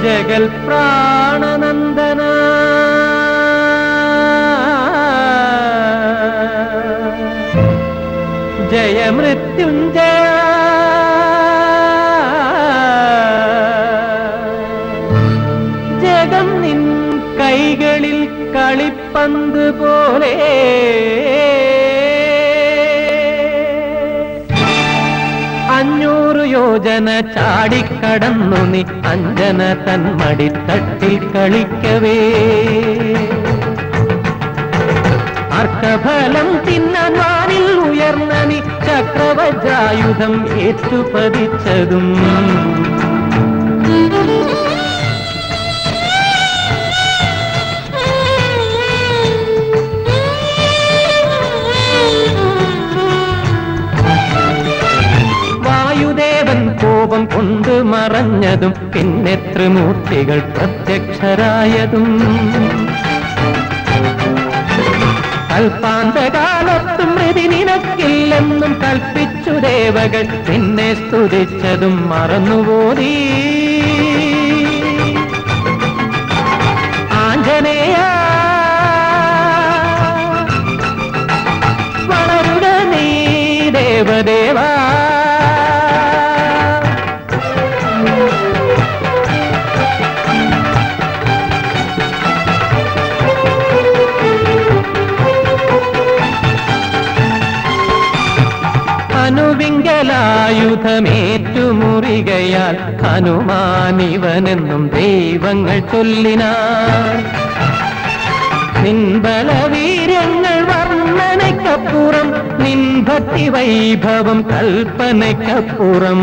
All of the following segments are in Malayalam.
ജഗൽ പ്രാണനന്ദന ജയ മൃത്യുഞ്ജയ ജഗം നിൻ കൈകളിൽ കളിപ്പന്ത് പോലെ അഞ്ഞൂറ് യോജന ചാടിക്കടന്നു നീ അഞ്ജന തൻ മടിത്തട്ടിൽ കളിക്കവേ അർക്കഫലം തിന്നാൻ വാനിൽ ഉയർന്ന നീ ചക്രവജ്രായുധം ഏറ്റുപതിച്ചതും വായുദേവൻ കോപം കൊണ്ട് മറഞ്ഞതും പിന്നെ ത്രിമൂർത്തികൾ പ്രത്യക്ഷരായതും കൽപ്പാന്തകാലത്തും മൃതി നിനക്കില്ലെന്നും കൽപ്പിച്ചു ദേവകൾ നിന്നെ സ്തുതിച്ചതും മറന്നുപോതീ ആഞ്ജനേയ വളരുക നീ ദേവദേവാ ഹനുവിങ്കലായുധമേറ്റുമുറികയാൽ ഹനുമാനിവനെന്നും ദൈവങ്ങൾ ചൊല്ലിനാർ നിൻബലവീര്യങ്ങൾ വർണ്ണനയ്ക്കപ്പുറം നിൻ ഭക്തി വൈഭവം കൽപ്പനയ്ക്കപ്പുറം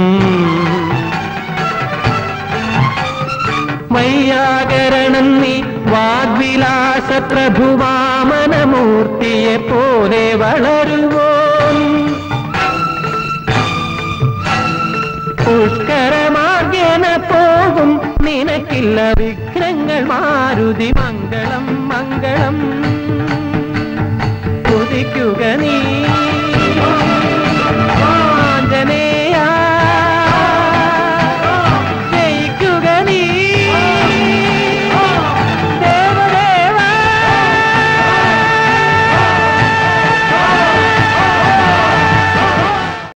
വൈയാകരണം നീ വാഗ്വിലാസ പ്രഭുവാമനമൂർത്തിയെ പോലെ വളരുവോൻ പുഷ്കരമാർഗേന പോകും നിനക്കില്ല വിഘ്നങ്ങൾ മാരുതി മംഗളം മംഗളം